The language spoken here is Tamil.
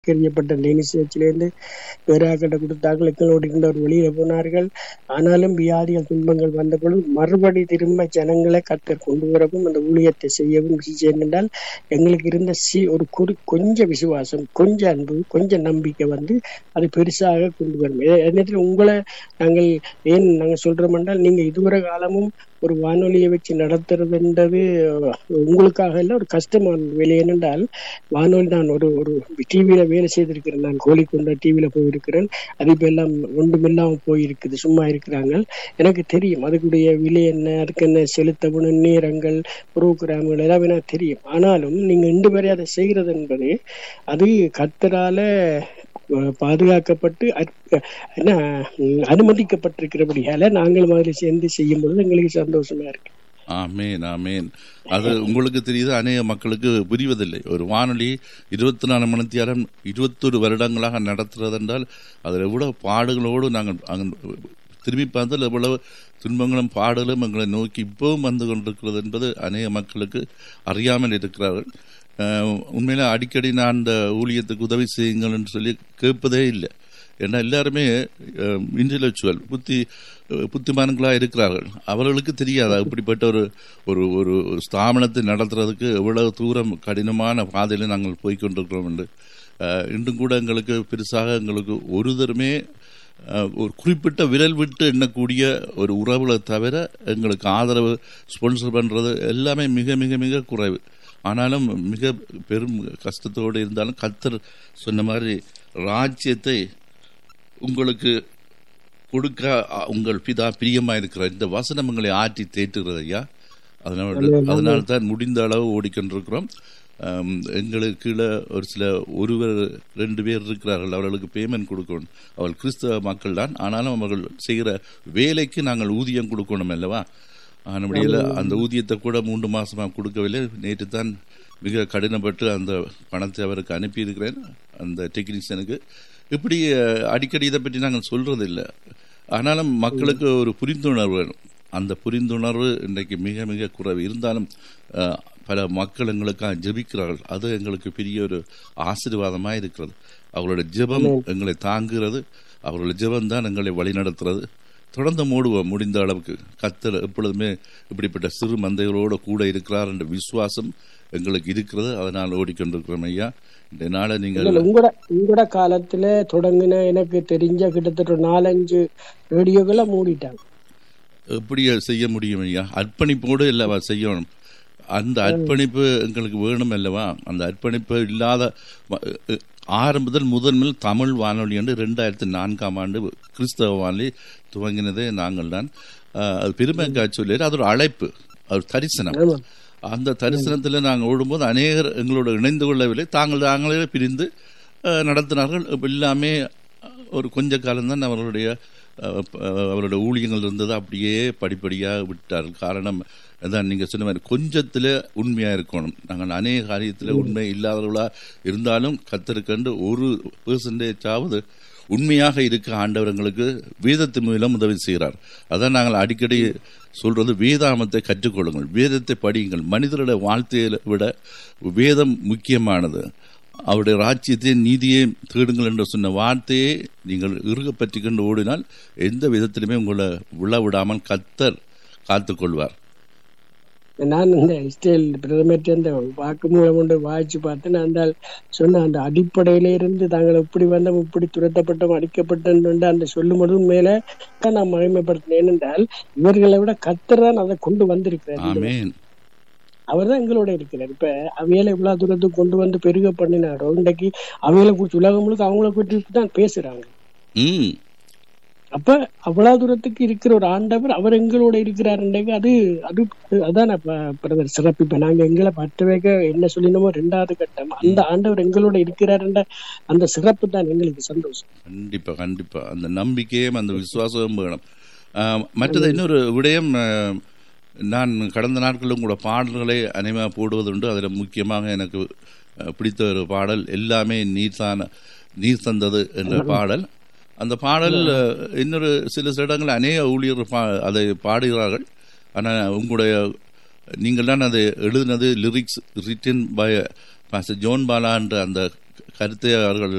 எறியப்பட்ட டெனிஸ் சேர்ச்சிலேருந்து பேராக்கிட்ட கொடுத்தார்கள் எங்களோடு இருந்தவர் வெளியில போனார்கள் ஆனாலும் வியாதிகள் துன்பங்கள் வந்த பொழுது மறுபடி திரும்ப ஜனங்களை கத்தர் கொண்டு வரவும் அந்த ஊழியத்தை செய்யவும் என்றால் எங்களுக்கு இருந்த சி ஒரு குறி கொஞ்ச விசுவாசம் கொஞ்ச அன்பு கொஞ்ச நம்பிக்கை வந்து அது பெருசாக கொண்டு வரும் நேரத்தில் உங்களை நாங்கள் ஏன் நாங்க சொல்றோம் என்றால் நீங்க இதுவரை காலமும் ஒரு வானொலியை வச்சு நடத்துறதுன்றது உங்களுக்காக இல்லை ஒரு கஷ்டமான வேலை ஏனென்றால் வானொலி நான் ஒரு ஒரு டிவியில வேலை செய்திருக்கிறேன் நான் கோழிக்கொண்ட டிவியில போயிருக்கிறேன் அது இப்ப எல்லாம் ஒன்றுமில்லாம போயிருக்குது சும்மா இருக்கிறாங்க எனக்கு தெரியும் அதுக்குடைய விலை என்ன அதுக்கு என்ன செலுத்தப்படும் நேரங்கள் புரோகிராம்கள் எல்லாமே எனக்கு தெரியும் ஆனாலும் நீங்க இன்று வரை அதை செய்கிறது என்பது அது கத்தரால பாதுகாக்கப்பட்டு என்ன அனுமதிக்கப்பட்டிருக்கிறபடியால நாங்கள் மாதிரி சேர்ந்து செய்யும் பொழுது எங்களுக்கு சந்தோஷமா இருக்கு ஆமேன் ஆமேன் அது உங்களுக்கு தெரியுது அநேக மக்களுக்கு புரிவதில்லை ஒரு வானொலி இருபத்தி நாலு மணி நேரம் இருபத்தொரு வருடங்களாக நடத்துறது என்றால் அதில் எவ்வளவு பாடுகளோடு நாங்கள் திரும்பி பார்த்தால் எவ்வளவு துன்பங்களும் பாடலும் எங்களை நோக்கி இப்பவும் வந்து கொண்டிருக்கிறது என்பது அநேக மக்களுக்கு அறியாமல் இருக்கிறார்கள் உண்மையில அடிக்கடி நான் அந்த ஊழியத்துக்கு உதவி செய்யுங்கள் என்று சொல்லி கேட்பதே இல்லை ஏன்னா எல்லாருமே இன்டலெக்சுவல் புத்தி புத்திமான்களாக இருக்கிறார்கள் அவர்களுக்கு தெரியாது அப்படிப்பட்ட ஒரு ஒரு ஒரு ஸ்தாபனத்தை நடத்துறதுக்கு எவ்வளவு தூரம் கடினமான பாதையில் நாங்கள் போய்கொண்டிருக்கிறோம் என்று இன்றும் கூட எங்களுக்கு பெருசாக எங்களுக்கு ஒரு தருமே ஒரு குறிப்பிட்ட விரல் விட்டு எண்ணக்கூடிய ஒரு உறவுகளை தவிர எங்களுக்கு ஆதரவு ஸ்பான்சர் பண்ணுறது எல்லாமே மிக மிக மிக குறைவு ஆனாலும் மிக பெரும் கஷ்டத்தோடு இருந்தாலும் கத்தர் சொன்ன மாதிரி ராஜ்யத்தை உங்களுக்கு கொடுக்க உங்கள் பிதா பிரியமா இருக்கிற இந்த வசனம் உங்களை ஆற்றி தேற்றுகிறது ஐயா அதனால அதனால தான் முடிந்த அளவு ஓடிக்கொண்டிருக்கிறோம் எங்களுக்கு கீழே ஒரு சில ஒருவர் ரெண்டு பேர் இருக்கிறார்கள் அவர்களுக்கு பேமெண்ட் கொடுக்கணும் அவள் கிறிஸ்தவ மக்கள் தான் ஆனாலும் அவர்கள் செய்கிற வேலைக்கு நாங்கள் ஊதியம் கொடுக்கணும் அல்லவா ஆனபடியில் அந்த ஊதியத்தை கூட மூன்று மாசமா கொடுக்கவில்லை நேற்று தான் மிக கடினப்பட்டு அந்த பணத்தை அவருக்கு அனுப்பியிருக்கிறேன் அந்த டெக்னீஷியனுக்கு இப்படி அடிக்கடி இதை பற்றி நாங்கள் சொல்றது இல்லை ஆனாலும் மக்களுக்கு ஒரு புரிந்துணர்வு வேணும் அந்த புரிந்துணர்வு இன்றைக்கு மிக மிக குறைவு இருந்தாலும் பல மக்கள் எங்களுக்காக ஜெபிக்கிறார்கள் அது எங்களுக்கு பெரிய ஒரு ஆசீர்வாதமாக இருக்கிறது அவங்களோட ஜெபம் எங்களை தாங்குகிறது அவர்களோட ஜெபம் தான் எங்களை வழிநடத்துறது தொடர்ந்து மூடுவோம் முடிந்த அளவுக்கு கத்தர் எப்பொழுதுமே இப்படிப்பட்ட சிறு மந்தைகளோடு கூட இருக்கிறார் என்ற விசுவாசம் எங்களுக்கு இருக்கிறது அதனால் ஓடிக்கொண்டிருக்கிறோம் ஐயா இந்த நாளை நீங்கள் உங்களோட உங்களோட காலத்துல தொடங்கின எனக்கு தெரிஞ்ச கிட்டத்தட்ட நாலஞ்சு ரேடியோக்களை மூடிட்டாங்க எப்படி செய்ய முடியும் ஐயா அர்ப்பணிப்போடு இல்லவா செய்யணும் அந்த அர்ப்பணிப்பு எங்களுக்கு வேணும் அல்லவா அந்த அர்ப்பணிப்பு இல்லாத ஆரம்பத்தில் முதன்மையில் தமிழ் வானொலி என்று ரெண்டாயிரத்தி நான்காம் ஆண்டு கிறிஸ்தவ வானொலி துவங்கினதே நாங்கள் தான் அது பெருமைக்கா சொல்லி அது ஒரு அழைப்பு ஒரு தரிசனம் அந்த தரிசனத்தில் நாங்கள் ஓடும்போது அநேகர் எங்களோட இணைந்து கொள்ளவில்லை தாங்கள் தாங்களே பிரிந்து நடத்தினார்கள் எல்லாமே ஒரு கொஞ்ச காலம்தான் அவர்களுடைய அவருடைய ஊழியங்கள் இருந்தது அப்படியே படிப்படியாக விட்டார்கள் காரணம் அதான் நீங்க சொன்ன மாதிரி கொஞ்சத்துல உண்மையா இருக்கணும் நாங்கள் அநேக காரியத்தில் உண்மை இல்லாதவர்களா இருந்தாலும் கத்தருக்கண்டு ஒரு பெர்சன்டேஜ் ஆவது உண்மையாக இருக்க ஆண்டவர்களுக்கு வேதத்து மூலம் உதவி செய்கிறார் அதான் நாங்கள் அடிக்கடி சொல்றது வேதாமத்தை கற்றுக்கொள்ளுங்கள் வேதத்தை படியுங்கள் மனிதருடைய வாழ்த்தையை விட வேதம் முக்கியமானது அவருடைய ராஜ்யத்தையும் நீதியை தேடுங்கள் என்று சொன்ன வார்த்தையை நீங்கள் இறுக பற்றி கொண்டு ஓடினால் எந்த விதத்திலுமே உங்களை விழ விடாமல் கத்தர் காத்துக்கொள்வார் நான் இந்த இஸ்ரேல் பிரதமர் அந்த வாக்குமூலம் கொண்டு வாய்ச்சி பார்த்தேன் அந்த சொன்ன அந்த அடிப்படையில இருந்து தாங்கள் இப்படி வந்தோம் இப்படி துரத்தப்பட்டோம் அடிக்கப்பட்டோம் அந்த சொல்லும் பொழுது மேல நான் மகிமைப்படுத்தினேன் ஏனென்றால் இவர்களை விட கத்தர் அதை கொண்டு வந்திருக்கிறார் அவர் தான் எங்களோட இருக்கிறார் இப்ப அவையில இவ்வளவு தூரத்துக்கு கொண்டு வந்து பெருக பண்ணினாரோ இன்றைக்கு அவையில குறிச்சு உலகம் முழுக்க அவங்கள குறித்து தான் பேசுறாங்க அப்ப அவ்வளவு தூரத்துக்கு இருக்கிற ஒரு ஆண்டவர் அவர் எங்களோட இருக்கிறாருன்றைக்கு அது அது அதான் பிரதர் சிறப்பு இப்ப நாங்க எங்களை பற்ற வைக்க என்ன சொல்லினோமோ ரெண்டாவது கட்டம் அந்த ஆண்டவர் எங்களோட இருக்கிறாருன்ற அந்த சிறப்பு தான் எங்களுக்கு சந்தோஷம் கண்டிப்பா கண்டிப்பா அந்த நம்பிக்கையும் அந்த விசுவாசமும் வேணும் மற்றது இன்னொரு விடயம் நான் கடந்த நாட்களிலும் கூட பாடல்களை அனைவா போடுவதுண்டு அதில் முக்கியமாக எனக்கு பிடித்த ஒரு பாடல் எல்லாமே நீர் தான் நீர் தந்தது என்ற பாடல் அந்த பாடல் இன்னொரு சில இடங்கள் அநேக ஊழியர் அதை பாடுகிறார்கள் ஆனால் உங்களுடைய நீங்கள் தான் அதை எழுதினது lyrics written by John Bala என்ற அந்த கருத்தை அவர்கள்